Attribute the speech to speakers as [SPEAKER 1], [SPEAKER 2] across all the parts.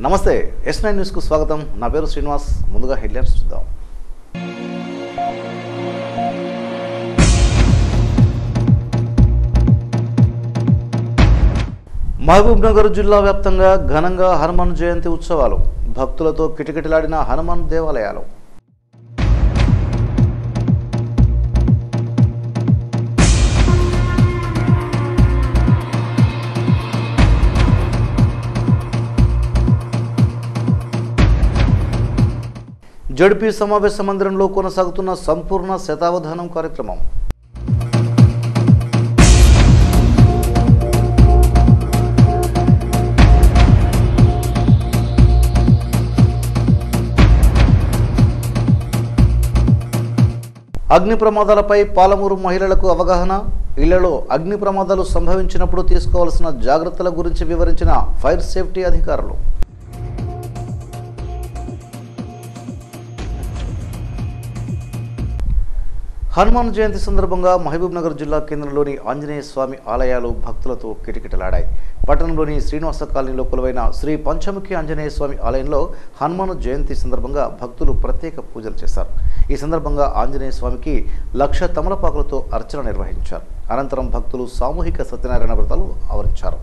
[SPEAKER 1] నమస్తే yes nine న్యూస్కు స్వాగతం నా పేరు శ్రీనివాస్ ముందుగా హెడ్లైన్స్ చూద్దాం మహబూబ్ నగర్ జిల్లా వ్యాప్తంగా ఘనంగా హనుమాన్ జయంతి ఉత్సవాలు భక్తులతో కిటకిటలాడిన హనుమాన్ దేవాలయాలు జడ్పీ సమావేశ మందిరంలో కొనసాగుతున్న సంపూర్ణ శతావధానం కార్యక్రమం అగ్ని ప్రమాదాలపై పాలమూరు మహిళలకు అవగాహన ఇళ్లలో అగ్ని ప్రమాదాలు సంభవించినప్పుడు తీసుకోవాల్సిన జాగ్రత్తల గురించి వివరించిన ఫైర్ సేఫ్టీ అధికారులు హనుమాన్ జయంతి సందర్భంగా మహబూబ్ నగర్ జిల్లా కేంద్రంలోని ఆంజనేయ స్వామి ఆలయాలు భక్తులతో కిటకిటలాడాయి పట్టణంలోని శ్రీనివాస కాలనీలో కొలువైన శ్రీ పంచముఖి ఆంజనేయ స్వామి ఆలయంలో హనుమాన్ జయంతి సందర్భంగా భక్తులు ప్రత్యేక పూజలు చేశారు ఈ సందర్భంగా ఆంజనేయ స్వామికి లక్ష తమలపాకులతో అర్చన నిర్వహించారు అనంతరం భక్తులు సామూహిక సత్యనారాయణ వ్రతాలు ఆవరించారు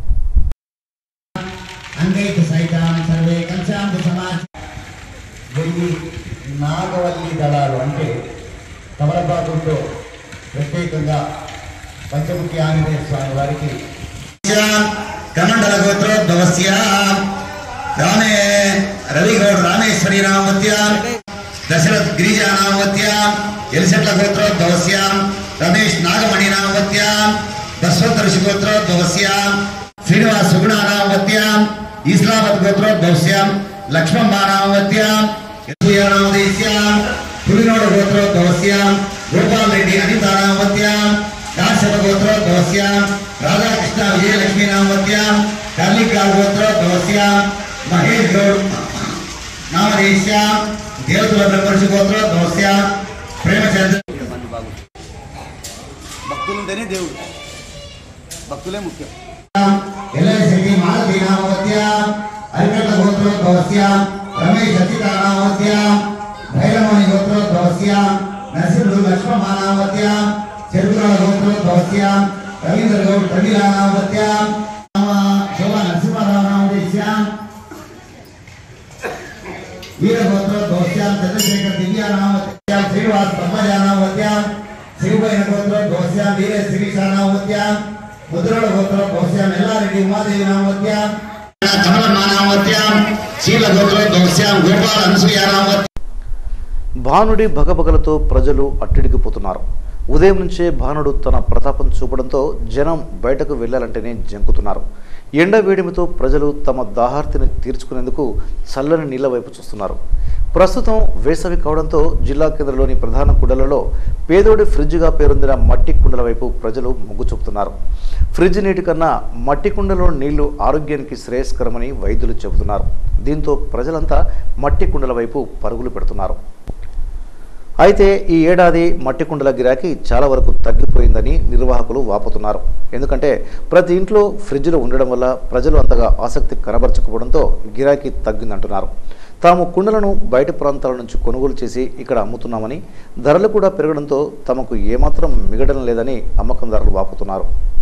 [SPEAKER 2] అంగైక సైతాం సర్వే కంచాంత సమాజ వెయ్యి నాగవల్లి దళాలు అంటే తమలపాకులతో ప్రత్యేకంగా పంచముఖి ఆంజనేయ స్వామి వారికి కమండల గోత్రోద్భవస్య రామే రవిగౌడ్ రామేశ్వరి నామవత్య దశరథ్ గిరిజా నామవత్య ఎలిసెట్ల గోత్రోద్భవస్య రమేష్ నాగమణి నామవత్య బస్వతరుషి గోత్రోద్భవస్య శ్రీనివాస్ సుగుణ నామవత్య ఈస్లామత్ గోత్రోద్భవస్య లక్ష్మమ్మ నామవత్య నామదేశ్య పులినోడ గోత్రోద్భవస్య గోపాల్ రెడ్డి అనిత నామవత్య కాశ్యప గోత్రోద్భవస్య రాధాకృష్ణ విజయలక్ష్మి నామవత్య కర్లికా గోత్రోద్భవస్య మహేష్ గౌడ్ నామదేశ్య దేవతల బ్రహ్మర్షి గోత్రోద్భవస్య ప్రేమచంద్ర
[SPEAKER 3] భక్తులుంటేనే దేవుడు భక్తులే ముఖ్యం
[SPEAKER 2] ఎల్ఐసిటి మాలతి నామవత్య అరికట్ల గోత్రోద్భవస్య రమేష్ అచిత నామవత్య భైరమణి గోత్రోద్భవస్య నరసింహుడు లక్ష్మణ నామవత్య చెరుకుల గోత్రోద్భవస్య రవీంద్ర గౌడ్ కబీరా నామవత్య నామ శోభా నరసింహారావు నామదేశ్య వీర గోత్రోద్భవస్య చంద్రశేఖర్ దివ్య నామవత్య శ్రీనివాస్ బ్రహ్మజ నామవత్య శివబైన గోత్రోద్భవస్య వీర శిరీష నామవత్య ముద్రల గోత్రోద్భవస్య మెల్లారెడ్డి ఉమాదేవి నామవత్య కమలమ్మ నామవత్య శీల గోత్రోద్భవస్య గోపాల అనసూయ నామవత్య
[SPEAKER 1] భానుడి భగభగలతో ప్రజలు అట్టిడికిపోతున్నారు ఉదయం నుంచే భానుడు తన ప్రతాపం చూపడంతో జనం బయటకు వెళ్ళాలంటేనే జంకుతున్నారు ఎండ వేడిమితో ప్రజలు తమ దాహార్తిని తీర్చుకునేందుకు చల్లని నీళ్ల వైపు చూస్తున్నారు ప్రస్తుతం వేసవి కావడంతో జిల్లా కేంద్రంలోని ప్రధాన కుండలలో పేదోడి ఫ్రిడ్జ్గా పేరొందిన మట్టి కుండల వైపు ప్రజలు మొగ్గు చూపుతున్నారు ఫ్రిడ్జ్ నీటి కన్నా మట్టి కుండలో నీళ్లు ఆరోగ్యానికి శ్రేయస్కరమని వైద్యులు చెబుతున్నారు దీంతో ప్రజలంతా మట్టి కుండల వైపు పరుగులు పెడుతున్నారు అయితే ఈ ఏడాది మట్టి కుండల గిరాకీ చాలా వరకు తగ్గిపోయిందని నిర్వాహకులు వాపోతున్నారు ఎందుకంటే ప్రతి ఇంట్లో ఫ్రిడ్జ్లు ఉండడం వల్ల ప్రజలు అంతగా ఆసక్తి కనబరచకపోవడంతో గిరాకీ తగ్గిందంటున్నారు తాము కుండలను బయట ప్రాంతాల నుంచి కొనుగోలు చేసి ఇక్కడ అమ్ముతున్నామని ధరలు కూడా పెరగడంతో తమకు ఏమాత్రం మిగడడం లేదని అమ్మకందారులు వాపుతున్నారు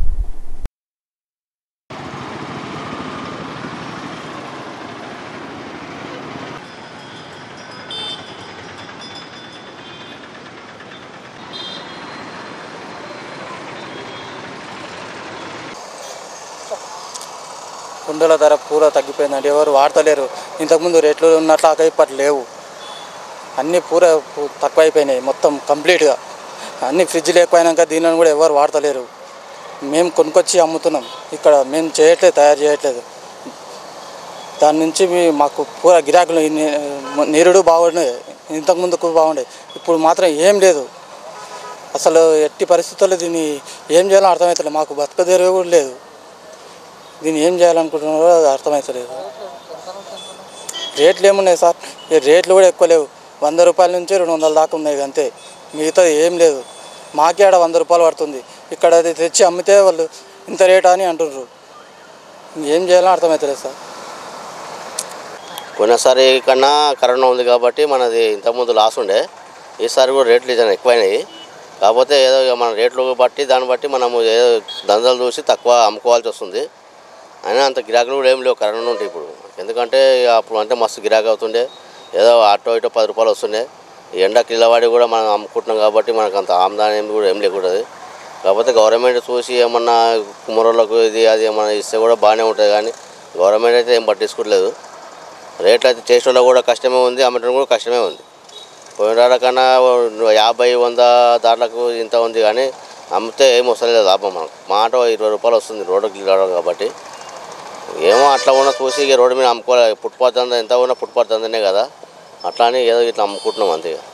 [SPEAKER 4] కుండల ధర పూరా తగ్గిపోయిందండి ఎవరు వాడతలేరు ఇంతకుముందు రేట్లు ఉన్నట్లు ఆక ఇప్పటి లేవు అన్నీ పూర పు- తక్కువ అయిపోయినాయి మొత్తం కంప్లీట్గా అన్ని ఫ్రిడ్జ్ లేకపోయినాక దీనిని కూడా ఎవరు వాడతలేరు మేము కొనుక్కొచ్చి అమ్ముతున్నాం ఇక్కడ మేము చేయట్లేదు తయారు చేయట్లేదు దాని నుంచి మీ మాకు పూర గిరాకులు ని- నీరుడు బాగుండే ఇంతకుముందుకు బాగుండే ఇప్పుడు మాత్రం ఏం లేదు అసలు ఎట్టి పరిస్థితుల్లో దీన్ని ఏం చేయాలో అర్థమవుతలేదు మాకు బతకదేరు కూడా లేదు దీన్ని ఏం చేయాలనుకుంటున్నారో అది అర్థమవుతలేదు రేట్లు ఏమున్నాయి సార్ ఈ రేట్లు కూడా ఎక్కువ లేవు వంద రూపాయల నుంచి రెండు వందల దాకా ఉన్నాయి అంతే మిగతాది ఏం లేదు మాకే ఆడ వంద రూపాయలు పడుతుంది ఇక్కడ అది తెచ్చి అమ్మితే వాళ్ళు ఇంత రేటా అని అంటుర్రు ఏం చేయాలో అర్థమవుతలేదు సార్
[SPEAKER 5] పోయినసారి కన్నా కరోనా ఉంది కాబట్టి మనది ఇంతకుముందు లాస్ ఉండే ఈసారి కూడా రేట్లు నిజంగా ఎక్కువైనాయి కాకపోతే ఏదో ఇక మన రేట్లు బట్టి దాన్ని బట్టి మనము ఏదో దందాలు చూసి తక్కువ అమ్ముకోవాల్సి వస్తుంది అయినా అంత గిరాకులు కూడా ఏం లేవు కరోనా ఉంటాయి ఇప్పుడు ఎందుకంటే ఇక అప్పుడు అంటే మస్తు గిరాకీ అవుతుండే ఏదో అటో ఇటో పది రూపాయలు వస్తుండే ఈ ఎండ కిల్లవాడి కూడా మనం అమ్ముకుంటున్నాం కాబట్టి మనకు అంత ఆమ్దానం కూడా ఏం లేకూడదు కాకపోతే గవర్నమెంట్ చూసి ఏమన్నా కుమ్మరోళ్ళకు ఇది అది ఏమన్నా ఇస్తే కూడా బాగానే ఉంటుంది కానీ గవర్నమెంట్ అయితే ఏం పట్టించుకోవట్లేదు రేట్లు అయితే చేసేలో కూడా కష్టమే ఉంది అమ్మటం కూడా కష్టమే ఉంది పోయిన కన్నా యాభై వంద దాంట్లకు ఇంత ఉంది కానీ అమ్మితే ఏం వస్తలేదు లాభం మనకు మాట ఇరవై రూపాయలు వస్తుంది రోడ్డుకి రావడం కాబట్టి ఏమో అట్లా ఉన్న చూసి ఇక రోడ్డు మీద అమ్ముకోవాలి ఫుట్పాత్ అంతా ఎంత ఉన్నా ఫుట్పాత్ అంతనే కదా అట్లా అని ఏదో ఇట్లా అమ్ముకుంటున్నాం అంతే ఇక.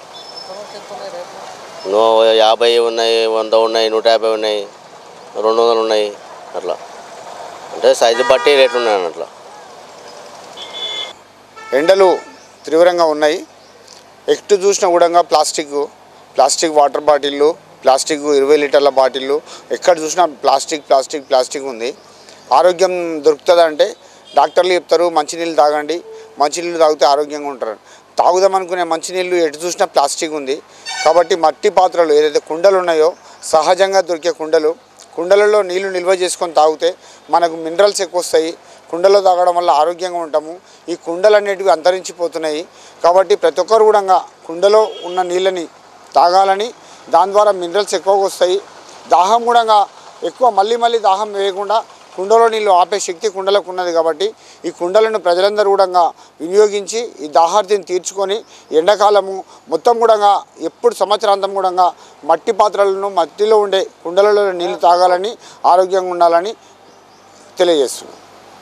[SPEAKER 5] నో యాభై ఉన్నాయి వంద ఉన్నాయి నూట యాభై ఉన్నాయి రెండు వందలు ఉన్నాయి అట్లా అంటే సైజు బట్టి రేట్లు ఉన్నాయి అట్లా
[SPEAKER 6] ఎండలు తీవ్రంగా ఉన్నాయి ఎటు చూసినా కూడా ప్లాస్టిక్ ప్లాస్టిక్ వాటర్ బాటిళ్ళు ప్లాస్టిక్ ఇరవై లీటర్ల బాటిళ్ళు ఎక్కడ చూసినా ప్లాస్టిక్ ప్లాస్టిక్ ప్లాస్టిక్ ఉంది ఆరోగ్యం దొరుకుతుందంటే డాక్టర్లు చెప్తారు మంచినీళ్ళు తాగండి మంచినీళ్ళు తాగితే ఆరోగ్యంగా ఉంటారు తాగుదాం అనుకునే మంచినీళ్ళు ఎటు చూసినా ప్లాస్టిక్ ఉంది కాబట్టి మట్టి పాత్రలు ఏదైతే కుండలు ఉన్నాయో సహజంగా దొరికే కుండలు కుండలలో నీళ్లు నిల్వ చేసుకొని తాగితే మనకు మినరల్స్ ఎక్కువ వస్తాయి కుండలో తాగడం వల్ల ఆరోగ్యంగా ఉంటాము ఈ కుండలు అనేటివి అంతరించిపోతున్నాయి కాబట్టి ప్రతి ఒక్కరు కూడా కుండలో ఉన్న నీళ్ళని తాగాలని దాని ద్వారా మినరల్స్ ఎక్కువగా వస్తాయి దాహం కూడా ఎక్కువ మళ్ళీ మళ్ళీ దాహం వేయకుండా కుండలో నీళ్ళు ఆపే శక్తి కుండలకు ఉన్నది కాబట్టి ఈ కుండలను ప్రజలందరూ కూడా వినియోగించి ఈ దాహార్తిని తీర్చుకొని ఎండాకాలము మొత్తం కూడా ఎప్పుడు సంవత్సరాంతం కూడా మట్టి పాత్రలను మట్టిలో ఉండే కుండలలో నీళ్లు తాగాలని ఆరోగ్యంగా ఉండాలని తెలియజేస్తున్నాం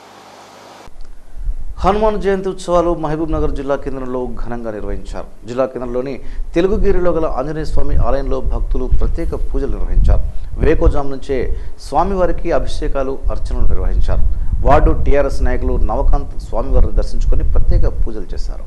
[SPEAKER 1] హనుమాన్ జయంతి ఉత్సవాలు మహబూబ్ నగర్ జిల్లా కేంద్రంలో ఘనంగా నిర్వహించారు జిల్లా కేంద్రంలోని తెలుగుగిరిలో గల ఆంజనేయ స్వామి ఆలయంలో భక్తులు ప్రత్యేక పూజలు నిర్వహించారు వేకోజాం నుంచే స్వామివారికి అభిషేకాలు అర్చనలు నిర్వహించారు వార్డు టీఆర్ఎస్ నాయకులు నవకాంత్ స్వామివారిని దర్శించుకొని ప్రత్యేక పూజలు చేశారు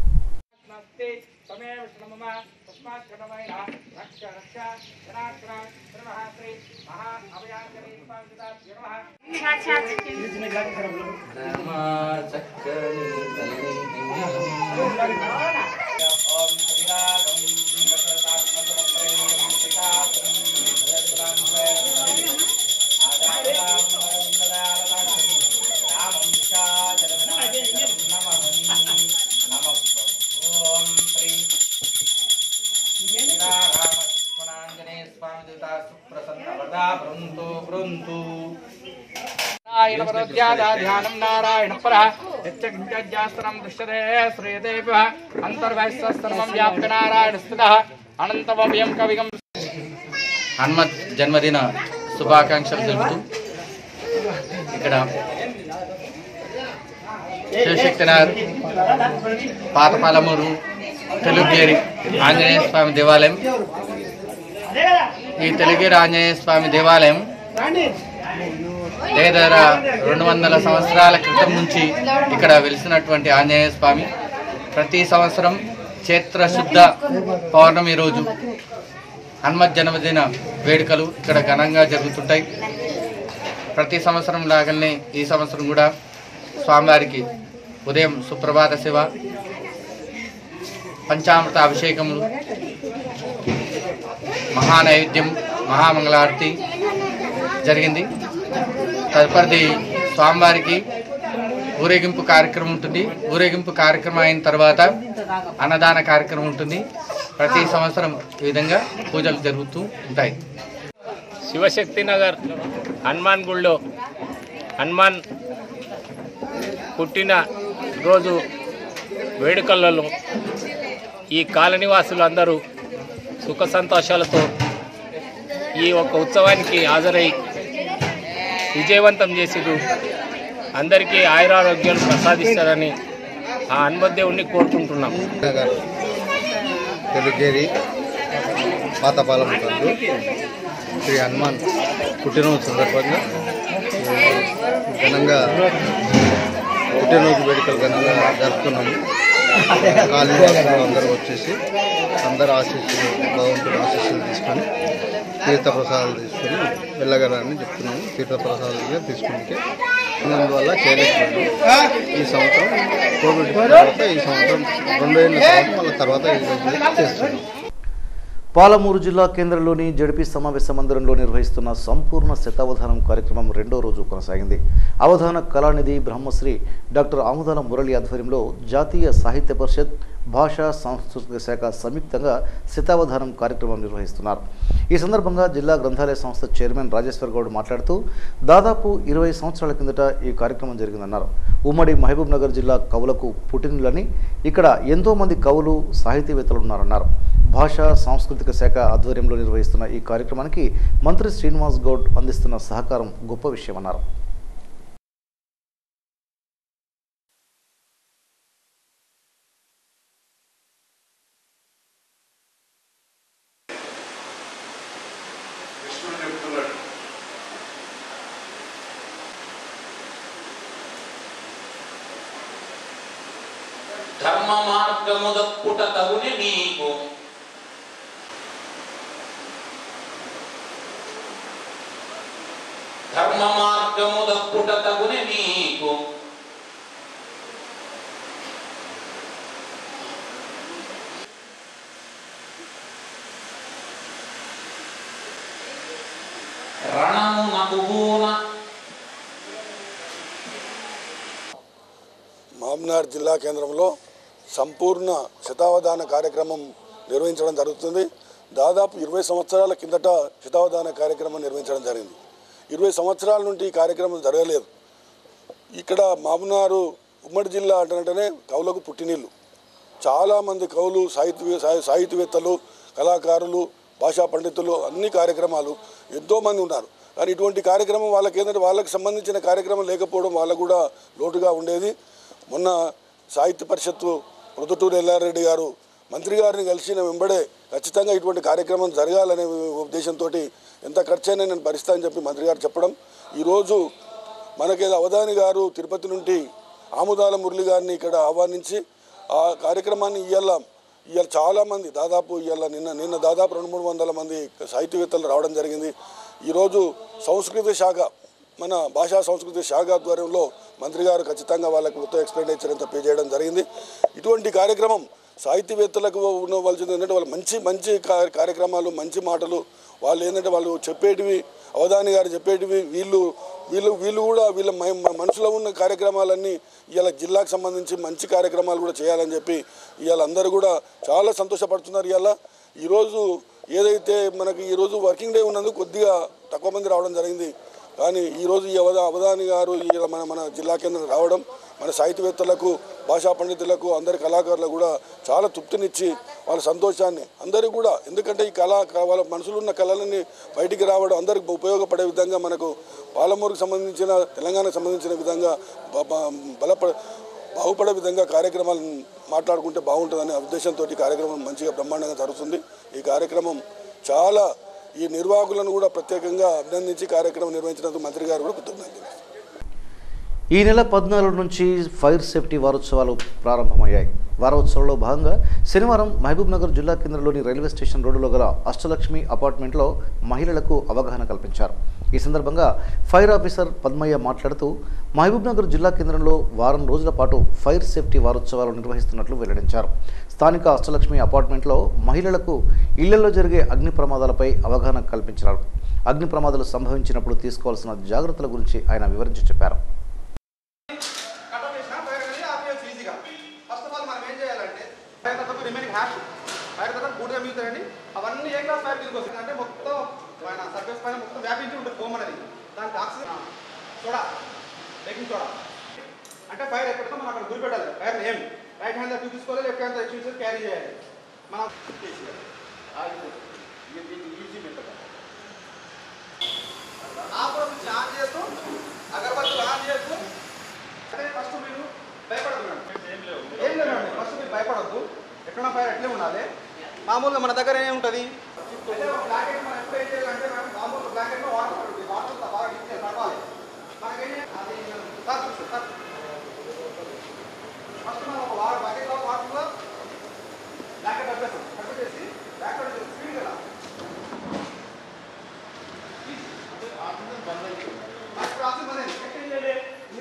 [SPEAKER 7] నారాయణ పరోధ్యాధ్యానం నారాయణ పర యచ్చకించాస్త్రం దృశ్యతే శ్రీయతే అంతర్వైశ్వస్తర్మం వ్యాప్య నారాయణ స్థిత అనంతమవ్యం కవిగం హనుమత్ జన్మదిన శుభాకాంక్షలు తెలుపుతూ ఇక్కడ శివశక్తినగర్ పాతపాలమూరు తెలుగేరి ఆంజనేయ స్వామి దేవాలయం ఈ తెలుగేరి ఆంజనేయ స్వామి దేవాలయం లేదా రెండు వందల సంవత్సరాల క్రితం నుంచి ఇక్కడ వెలిసినటువంటి ఆంజనేయ స్వామి ప్రతి సంవత్సరం చైత్ర శుద్ధ పౌర్ణమి రోజు హనుమత్ జన్మదిన వేడుకలు ఇక్కడ ఘనంగా జరుగుతుంటాయి ప్రతి సంవత్సరం లాగానే ఈ సంవత్సరం కూడా స్వామివారికి ఉదయం సుప్రభాత శివ పంచామృత అభిషేకములు మహానైవేద్యం మహామంగళారతి జరిగింది తదుపరిది స్వామివారికి ఊరేగింపు కార్యక్రమం ఉంటుంది ఊరేగింపు కార్యక్రమం అయిన తర్వాత అన్నదాన కార్యక్రమం ఉంటుంది ప్రతి సంవత్సరం ఈ విధంగా పూజలు జరుగుతూ ఉంటాయి
[SPEAKER 8] శివశక్తి నగర్ హనుమాన్ గుళ్ళో హనుమాన్ పుట్టిన రోజు వేడుకలలో ఈ కాలనివాసులు అందరూ సుఖ సంతోషాలతో ఈ ఒక్క ఉత్సవానికి హాజరై విజయవంతం చేసిరు అందరికీ ఆయురారోగ్యాలు ప్రసాదిస్తారని ఆ హనుమద్దేవుణ్ణి కోరుకుంటున్నాం
[SPEAKER 9] నగర్ తెలుగేరి పాతపాలెం కందు శ్రీ హనుమాన్ పుట్టినరోజు సందర్భంగా ఘనంగా పుట్టినరోజు వేడుకలు ఘనంగా జరుపుతున్నాము కాలనీవాసులు అందరూ వచ్చేసి అందరు ఆశీస్సులు భగవంతుడు ఆశీస్సులు తీసుకొని తీర్థప్రసాదాలు తీసుకొని వెళ్ళగలని చెప్తున్నాము తీర్థప్రసాదాలుగా తీసుకుంటే అందువల్ల చేయలేకపోయాను ఈ సంవత్సరం కోవిడ్ తర్వాత ఈ సంవత్సరం రెండు ఏళ్ళ తర్వాత మళ్ళీ తర్వాత ఈ చేస్తున్నాం
[SPEAKER 1] పాలమూరు జిల్లా కేంద్రంలోని జడిపి సమావేశ మందిరంలో నిర్వహిస్తున్న సంపూర్ణ శతావధానం కార్యక్రమం రెండో రోజు కొనసాగింది అవధాన కళానిధి బ్రహ్మశ్రీ డాక్టర్ ఆముదాల మురళి ఆధ్వర్యంలో జాతీయ సాహిత్య పరిషత్ భాషా సాంస్కృతిక శాఖ సంయుక్తంగా శతావధానం కార్యక్రమం నిర్వహిస్తున్నారు ఈ సందర్భంగా జిల్లా గ్రంథాలయ సంస్థ చైర్మన్ రాజేశ్వర్ గౌడ్ మాట్లాడుతూ దాదాపు ఇరవై సంవత్సరాల కిందట ఈ కార్యక్రమం జరిగిందన్నారు ఉమ్మడి మహబూబ్ నగర్ జిల్లా కవులకు పుట్టినలని ఇక్కడ ఎంతో మంది కవులు సాహితీవేత్తలు ఉన్నారన్నారు భాషా సాంస్కృతిక శాఖ ఆధ్వర్యంలో నిర్వహిస్తున్న ఈ కార్యక్రమానికి మంత్రి శ్రీనివాస్ గౌడ్ అందిస్తున్న సహకారం గొప్ప విషయమన్నారు
[SPEAKER 10] కృష్ణుడు చెప్తున్నాడు
[SPEAKER 11] ధర్మ మార్గము దప్పుట తగుని నీకు ధర్మ మార్గము దప్పుట తగుని నీకు రణము నకుబూన
[SPEAKER 12] మామ్నార్ జిల్లా కేంద్రంలో సంపూర్ణ శతావధాన కార్యక్రమం నిర్వహించడం జరుగుతుంది దాదాపు ఇరవై సంవత్సరాల కిందట శతావధాన కార్యక్రమం నిర్వహించడం జరిగింది ఇరవై సంవత్సరాల నుండి ఈ కార్యక్రమం జరగలేదు ఇక్కడ మామ్నారు ఉమ్మడి జిల్లా అంటేనే కవులకు పుట్టినీళ్ళు చాలామంది కవులు సాహిత్య సాహి- సాహితీవేత్తలు కళాకారులు భాషా పండితులు అన్ని కార్యక్రమాలు ఎంతోమంది ఉన్నారు కానీ ఇటువంటి కార్యక్రమం వాళ్ళకి ఏంటంటే వాళ్ళకి సంబంధించిన కార్యక్రమం లేకపోవడం వాళ్ళకు కూడా లోటుగా ఉండేది మొన్న సాహిత్య పరిషత్తు ప్రొద్దుటూరు ఎల్లారెడ్డి గారు మంత్రి గారిని కలిసిన వెంబడే ఖచ్చితంగా ఇటువంటి కార్యక్రమం జరగాలనే ఉద్దేశంతో ఎంత ఖర్చైనా నేను భరిస్తానని చెప్పి మంత్రి గారు చెప్పడం ఈరోజు మనకేదో అవధాని గారు తిరుపతి నుండి ఆముదాల మురళి గారిని ఇక్కడ ఆహ్వానించి ఆ కార్యక్రమాన్ని ఇవాళ ఇవాళ చాలామంది దాదాపు ఇవాళ నిన్న నిన్న దాదాపు రెండు మూడు వందల మంది సాహితీవేత్తలు రావడం జరిగింది ఈరోజు సంస్కృతి శాఖ మన భాషా సంస్కృతి శాఖ ఆధ్వర్యంలో మంత్రి గారు ఖచ్చితంగా వాళ్ళకి మొత్తం ఎక్స్పెండిచర్ అంతా పే చేయడం జరిగింది ఇటువంటి కార్యక్రమం సాహితీవేత్తలకు ఉండవలసింది ఏంటంటే వాళ్ళు మంచి మంచి కా- కార్యక్రమాలు మంచి మాటలు వాళ్ళు ఏంటంటే వాళ్ళు చెప్పేటివి అవధాని గారు చెప్పేటివి వీళ్ళు వీళ్ళు వీళ్ళు కూడా వీళ్ళ మ- మ- మనసులో ఉన్న కార్యక్రమాలన్నీ ఇవాళ జిల్లాకు సంబంధించి మంచి కార్యక్రమాలు కూడా చేయాలని చెప్పి ఇవాళ అందరూ కూడా చాలా సంతోషపడుతున్నారు ఇవాళ ఈరోజు ఏదైతే మనకి ఈరోజు వర్కింగ్ డే ఉన్నందుకు కొద్దిగా తక్కువ మంది రావడం జరిగింది కానీ ఈరోజు ఈ అవధా అవధాని గారు ఈ మన మన జిల్లా కేంద్రం రావడం మన సాహిత్యవేత్తలకు భాషా పండితులకు అందరి కళాకారులకు కూడా చాలా తృప్తినిచ్చి వాళ్ళ సంతోషాన్ని అందరికీ కూడా ఎందుకంటే ఈ కళ వాళ్ళ మనసులో ఉన్న కళలన్నీ బయటికి రావడం అందరికి ఉపయోగపడే విధంగా మనకు పాలమూరుకు సంబంధించిన తెలంగాణకు సంబంధించిన విధంగా బ- బ- బలపడ బాగుపడే విధంగా కార్యక్రమాలు మాట్లాడుకుంటే బాగుంటుందనే ఉద్దేశంతో ఈ కార్యక్రమం మంచిగా బ్రహ్మాండంగా జరుగుతుంది ఈ కార్యక్రమం చాలా ఈ నిర్వాహకులను కూడా ప్రత్యేకంగా అభినందించి కార్యక్రమం నిర్వహించినందుకు మంత్రి గారు కూడా కృతజ్ఞతలు
[SPEAKER 1] ఈ నెల పద్నాలుగు నుంచి ఫైర్ సేఫ్టీ వారోత్సవాలు ప్రారంభమయ్యాయి వారోత్సవంలో భాగంగా శనివారం మహబూబ్ నగర్ జిల్లా కేంద్రంలోని రైల్వే స్టేషన్ రోడ్డులో గల అష్టలక్ష్మి అపార్ట్మెంట్లో మహిళలకు అవగాహన కల్పించారు ఈ సందర్భంగా ఫైర్ ఆఫీసర్ పద్మయ్య మాట్లాడుతూ మహబూబ్ నగర్ జిల్లా కేంద్రంలో వారం రోజుల పాటు ఫైర్ సేఫ్టీ వారోత్సవాలు నిర్వహిస్తున్నట్లు వెల్లడించారు స్థానిక అష్టలక్ష్మి అపార్ట్మెంట్లో మహిళలకు ఇళ్లలో జరిగే అగ్ని ప్రమాదాలపై అవగాహన కల్పించారు అగ్ని ప్రమాదాలు సంభవించినప్పుడు తీసుకోవాల్సిన జాగ్రత్తల గురించి ఆయన వివరించి చెప్పారు
[SPEAKER 3] కట్ చేసినా ఫైర్ అనేది ఆపేయచ్చు ఈజీగా ఫస్ట్ ఆఫ్ ఆల్ మనం ఏం చేయాలంటే ఫైర్ తర్వాత రిమైనింగ్ హ్యాష్ ఫైర్ తర్వాత బూట్గా మిగుతాయండి అవన్నీ ఏ క్లాస్ ఫైర్ కిందకి వస్తాయి అంటే మొత్తం పైన సర్ఫేస్ పైన మొత్తం వ్యాపించి ఉంటుంది ఫోమ్ అనేది దానికి ఆక్సిజన్ సోడా బేకింగ్ సోడా అంటే ఫైర్ ఎక్కడితో మనం అక్కడ గురి పెట్టాలి ఫైర్ ఏం రైట్ హ్యాండ్ టూ తీసుకోవాలి లెఫ్ట్ హ్యాండ్ ఎక్స్టెన్షన్ క్యారీ చేయాలి మనం ఆగిపోతుంది ఇది దీనికి ఈజీ మెథడ్ ఆ ప్రాసెస్ ఆన్ చేస్తూ అగరబత్తులు ఆన్ చేస్తూ అంటే ఫస్ట్ మీరు భయపడద్దు ఏం లేదండి ఫస్ట్ మీరు భయపడద్దు ఎక్కడ ఫైర్ ఎట్లే ఉండాలి మామూలుగా మన దగ్గర ఏముంటుంది బ్లాంకెట్ మనం ఎప్పుడు ఏం చేయాలంటే మనం మామూలుగా బ్లాంకెట్లో వాటర్ పడుతుంది వాటర్ బాగా డిప్ చేయాలి తడవాలి మనకేం చేయాలి? అది సార్ చూసుకో, సార్ ఫస్ట్ మనం ఒక వాటర్ బకెట్లో వాటర్లో బ్లాంకెట్ కట్టేస్తాం కట్టేసి బ్యాక్ వచ్చేసి స్పీడ్ కదా ఫస్ట్ ఆక్సిజన్ బంద్ అయింది నెక్స్ట్ ఏం చేయాలి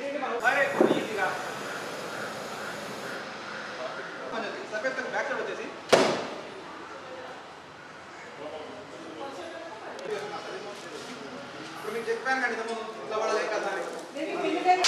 [SPEAKER 3] చెప్పాను కానీ ఇంతకు ముందు ఇట్లా పడాలి కదా అని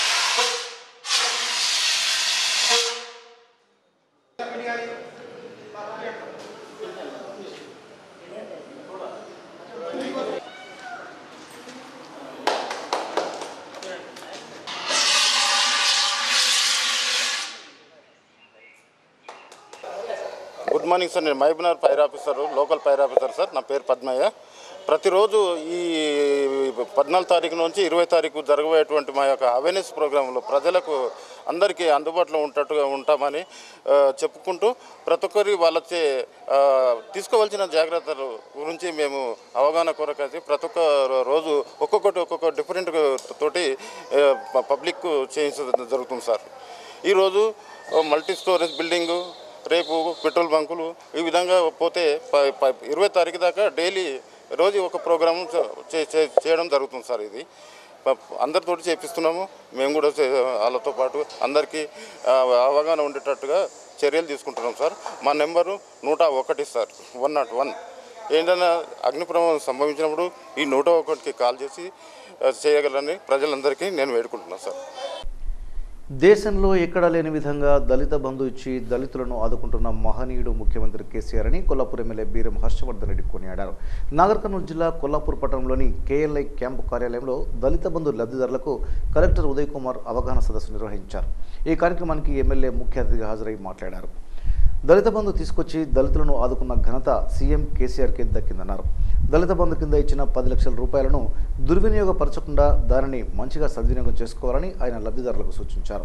[SPEAKER 10] గుడ్ మార్నింగ్ సార్ నేను Mahabubnagar fire officer local fire officer sir నా పేరు పద్మయ్య ప్రతిరోజు ఈ పద్నాలుగు తారీఖు నుంచి ఇరవై తారీఖు జరగబోయేటువంటి మా యొక్క అవేర్నెస్ ప్రోగ్రాంలో ప్రజలకు అందరికీ అందుబాటులో ఉంటట్టుగా ఉంటామని ఆ, చెప్పుకుంటూ ప్రతి ఒక్కరి వాళ్ళచే ఆ, తీసుకోవాల్సిన జాగ్రత్తల గురించి మేము అవగాహన కొరకైతే ప్రతి ఒక్క రోజు ఒక్కొక్కటి ఒక్కొక్క డిఫరెంట్ తోటి ఆ, పబ్లిక్ చేయించడం జరుగుతుంది సార్ ఈరోజు మల్టీ స్టోరేజ్ బిల్డింగు రేపు పెట్రోల్ బంకులు ఈ విధంగా పోతే ప- ప- ఇరవై తారీఖు దాకా డైలీ రోజు ఒక ప్రోగ్రామ్ చే- చే- చేయడం జరుగుతుంది సార్ ఇది ప- అందరితోటి చేపిస్తున్నాము మేము కూడా చే- వాళ్ళతో పాటు అందరికీ ఆ, అవగాహన ఉండేటట్టుగా చర్యలు తీసుకుంటున్నాం సార్ మా నెంబరు నూట ఒకటి సార్ వన్ నాట్ వన్ ఏంటన్నా అగ్ని ప్రమాదం సంభవించినప్పుడు ఈ నూట ఒకటికి కాల్ చేసి ఆ, చేయగలని ప్రజలందరికీ నేను వేడుకుంటున్నాను సార్
[SPEAKER 1] దేశంలో ఎక్కడా లేని విధంగా దళిత బంధు ఇచ్చి దళితులను ఆదుకుంటున్న మహనీయుడు ముఖ్యమంత్రి కేసీఆర్ అని కొల్లాపూర్ ఎమ్మెల్యే బీరం హర్షవర్ధన్ రెడ్డి కొనియాడారు నాగర్ కర్నూలు జిల్లా కొల్లాపూర్ పట్టణంలోని కేఎల్ఐ క్యాంపు కార్యాలయంలో దళిత బంధు లబ్ధిదారులకు కలెక్టర్ ఉదయ్ కుమార్ అవగాహన సదస్సు నిర్వహించారు ఈ కార్యక్రమానికి ఎమ్మెల్యే ముఖ్య అతిథిగా హాజరై మాట్లాడారు దళిత బంధు తీసుకొచ్చి దళితులను ఆదుకున్న ఘనత సీఎం కేసీఆర్కే దక్కిందన్నారు దళిత బంధు కింద ఇచ్చిన పది లక్షల రూపాయలను దుర్వినియోగపరచకుండా దానిని మంచిగా సద్వినియోగం చేసుకోవాలని ఆయన లబ్ధిదారులకు సూచించారు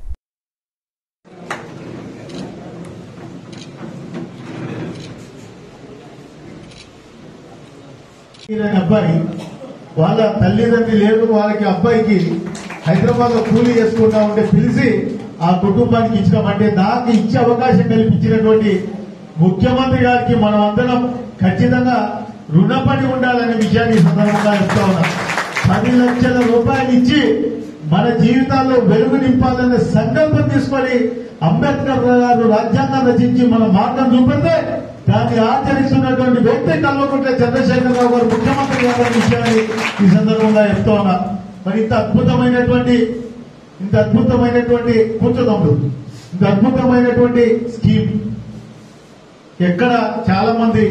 [SPEAKER 13] ఈయన అబ్బాయి వాళ్ళ తల్లిదండ్రి లేదు వాళ్ళకి అబ్బాయికి హైదరాబాద్ లో కూలీ చేసుకుంటా ఉంటే పిలిచి ఆ కుటుంబానికి ఇచ్చినామంటే నాకు ఇచ్చే అవకాశం కల్పించినటువంటి ముఖ్యమంత్రి గారికి మనం అందరం ఖచ్చితంగా రుణపడి ఉండాలనే విషయాన్ని ఈ సందర్భంగా చెప్తా ఉన్నాం పది లక్షల రూపాయలు ఇచ్చి మన జీవితాల్లో వెలుగు నింపాలనే సంకల్పం తీసుకొని అంబేద్కర్ గారు రాజ్యాంగం రచించి మన మార్గం చూపెడితే దాన్ని ఆచరిస్తున్నటువంటి వ్యక్తి కల్వకుంట్ల చంద్రశేఖరరావు గారు ముఖ్యమంత్రి గారు అనే విషయాన్ని ఈ సందర్భంగా చెప్తా ఉన్నా మరి ఇంత అద్భుతమైనటువంటి ఇంత అద్భుతమైనటువంటి కూర్చోదమ్ముడు ఇంత అద్భుతమైనటువంటి స్కీమ్ ఎక్కడ చాలా మంది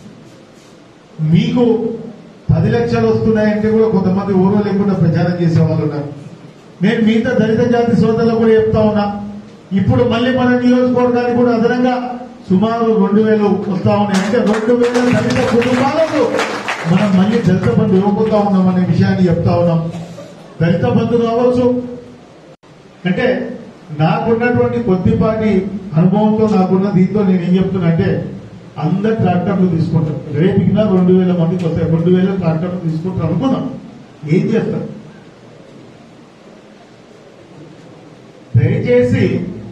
[SPEAKER 13] మీకు పది లక్షలు వస్తున్నాయంటే కూడా కొంతమంది ఊరు లేకుండా ప్రచారం చేసే వాళ్ళు ఉన్నారు నేను మిగతా దళిత జాతి సోదరులు కూడా చెప్తా ఉన్నా ఇప్పుడు మళ్ళీ మన నియోజకవర్గానికి కూడా అదనంగా సుమారు రెండు వేలు వస్తా ఉన్నాయి అంటే రెండు వేల దళిత కుటుంబాలకు మనం మళ్ళీ దళిత బంధు ఇవ్వబోతా ఉన్నాం అనే విషయాన్ని చెప్తా ఉన్నాం దళిత బంధు కావచ్చు అంటే నాకున్నటువంటి కొద్దిపాటి అనుభవంతో నాకున్న దీంతో నేను ఏం చెప్తున్నా అంటే అందరు ట్రాక్టర్లు తీసుకుంటారు రేపికినా రెండు వేల మందికి వస్తాయి రెండు వేల ట్రాక్టర్లు తీసుకుంటారు అనుకున్నాం ఏం చేస్తారు దయచేసి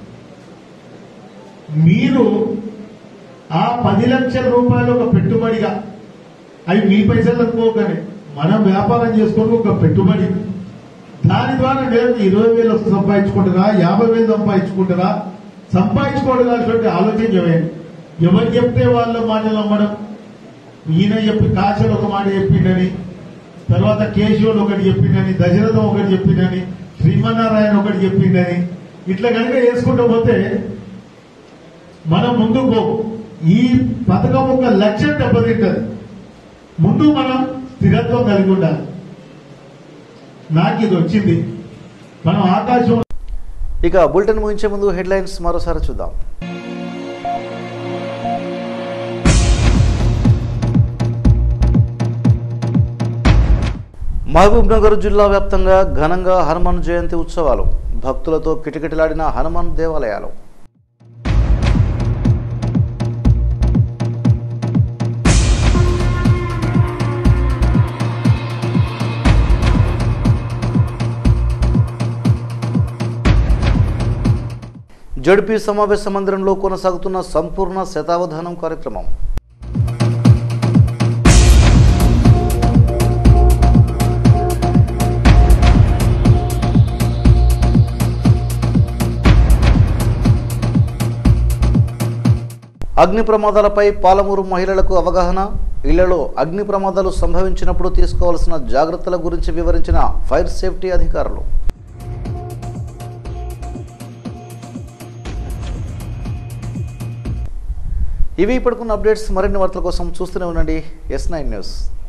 [SPEAKER 13] మీరు ఆ పది లక్షల రూపాయలు ఒక పెట్టుబడిగా అవి మీ పైసలు అనుకోగానే మనం వ్యాపారం చేసుకొని ఒక పెట్టుబడి దాని ద్వారా నేను ఇరవై వేలు సంపాదించుకుంటారా యాభై వేలు సంపాదించుకుంటారా సంపాదించుకోవడానికి ఆలోచన చేయండి ఎవరు చెప్తే వాళ్ళ మాటలు నమ్మడం ఈయన చెప్పి కాశలు ఒక మాట చెప్పిండని తర్వాత కేశవుడు ఒకటి చెప్పిండని దశరథం ఒకటి చెప్పిండని శ్రీమన్నారాయణ ఒకటి చెప్పిండని ఇట్లా కనుక వేసుకుంటూ పోతే మనం ముందుకు పోం. ఈ పథకం ఒక లక్ష్యం దెబ్బతింటది ముందు మనం స్థిరత్వం కలిగి ఉండాలి నాకు ఇది వచ్చింది మనం ఆకాశం
[SPEAKER 1] ఇక బులెటిన్ ముగించే ముందు హెడ్లైన్స్ మరోసారి చూద్దాం మహబూబ్ నగర్ జిల్లా వ్యాప్తంగా ఘనంగా హనుమాన్ జయంతి ఉత్సవాలు భక్తులతో కిటకిటలాడిన హనుమాన్ దేవాలయాలు జడ్పీ సమావేశ మందిరంలో కొనసాగుతున్న సంపూర్ణ శతావధానం కార్యక్రమం అగ్ని ప్రమాదాలపై పాలమూరు మహిళలకు అవగాహన ఇళ్లలో అగ్ని ప్రమాదాలు సంభవించినప్పుడు తీసుకోవాల్సిన జాగ్రత్తల గురించి వివరించిన ఫైర్ సేఫ్టీ అధికారులు ఇవి ఇప్పటికున్న అప్డేట్స్ మరిన్ని వార్తల కోసం చూస్తూనే ఉండండి ఎస్ నైన్ న్యూస్